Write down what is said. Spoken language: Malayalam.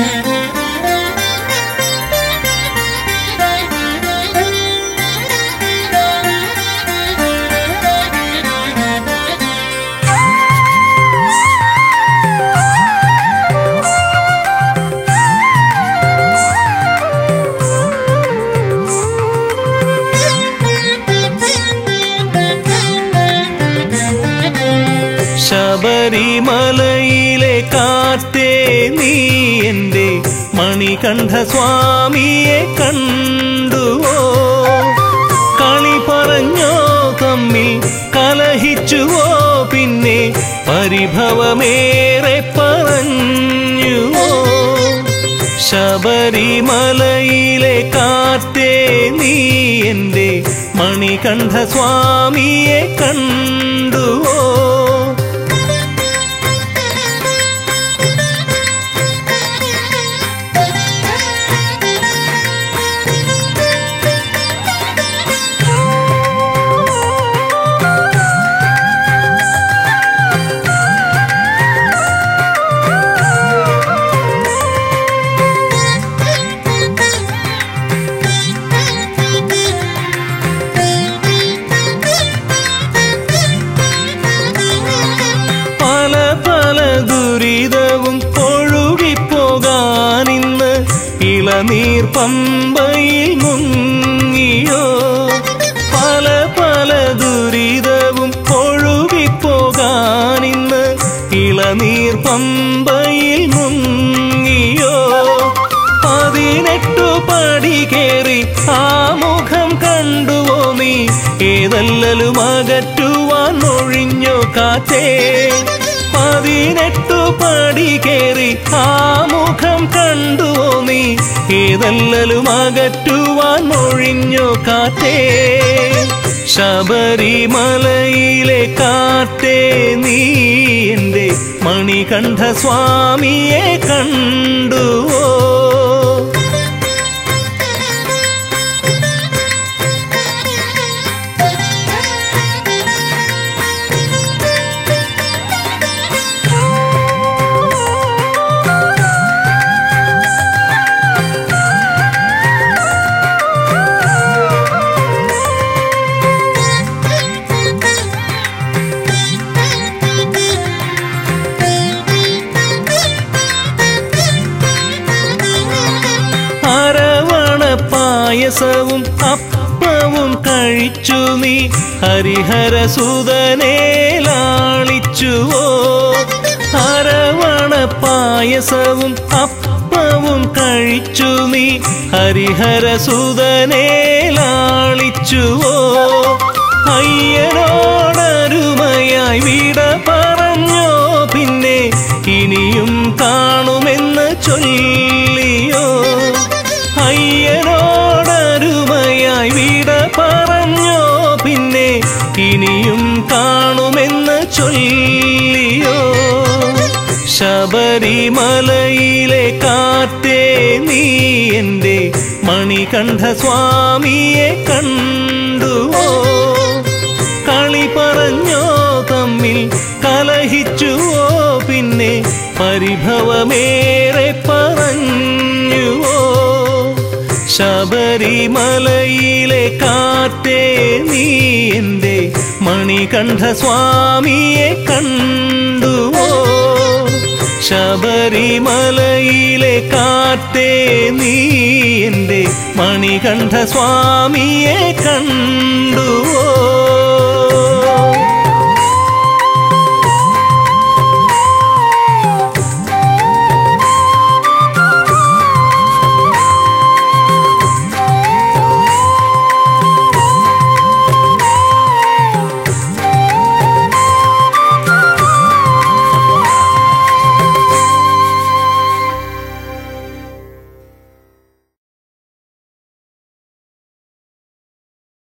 ശബരിമലയിലെ കാറ്റേ നീ എൻ്റെ മണികണ്ഠ സ്വാമിയെ കണ്ടുവോ കളി പറഞ്ഞോ തമ്മിൽ കലഹിച്ചുവോ പിന്നെ പരിഭവമേറെ പറഞ്ഞുവോ ശബരിമലയിലെ കാറ്റേ നീ എൻ്റെ മണികണ്ഠ സ്വാമിയെ കണ്ടുവോ പല പല ദുരിതവും ഒഴുകിപ്പോകാനിന്ന് ഇളനീർ പമ്പയിൽ മുങ്ങിയോ പല പല ദുരിതവും ഒഴുകിപ്പോകാനിന്ന് ഇളനീർ പമ്പയിൽ മുങ്ങിയോ പതിനെട്ടു പടി കേറി ആ മുഖം കണ്ടുവോ നീ ഏതല്ലലും അകറ്റുവാൻ ഒഴിഞ്ഞു കാറ്റേ പതിനെട്ടു പടി കേറി ആ മുഖം കണ്ടുവോ നീ ഏതല്ലലും അകറ്റുവാൻ ഒഴിഞ്ഞു കാറ്റേ ശബരിമലയിലെ കാറ്റേ നീ എൻ്റെ മണികണ്ഠ സ്വാമിയെ കണ്ടുവോ അരവണ പായസവും അപ്പവും കഴിച്ചു നീ ഹരിഹര സുതനെ ലാളിച്ചുവോ അരവണ പായസവും അപ്പവും കഴിച്ചു നീ ഹരിഹര സുതനെ ലാളിച്ചുവോ അയ്യനോടരുമയായി വിട പറഞ്ഞോ പിന്നെ ഇനിയും കാണുമെന്ന് ചൊല്ലിയോ അയ്യനോടരുമയായി വിട പറഞ്ഞോ പിന്നെ ഇനിയും കാണുമെന്ന് ചൊല്ലിയോ ശബരിമലയിലെ കാറ്റേ നീ എൻ്റെ മണികണ്ഠ സ്വാമിയെ കണ്ടുവോ കളി പറഞ്ഞോ തമ്മിൽ കലഹിച്ചുവോ പിന്നെ പരിഭവമേറെ പറഞ്ഞുവോ ശബരിമലയിലെ കാറ്റേ നീ എൻ്റെ മണികണ്ഠ സ്വാമിയെ കണ്ടുവോ ശബരിമലയിലെ കാറ്റേ നീ എൻ്റെ മണികണ്ഠ സ്വാമിയെ കണ്ടുവോ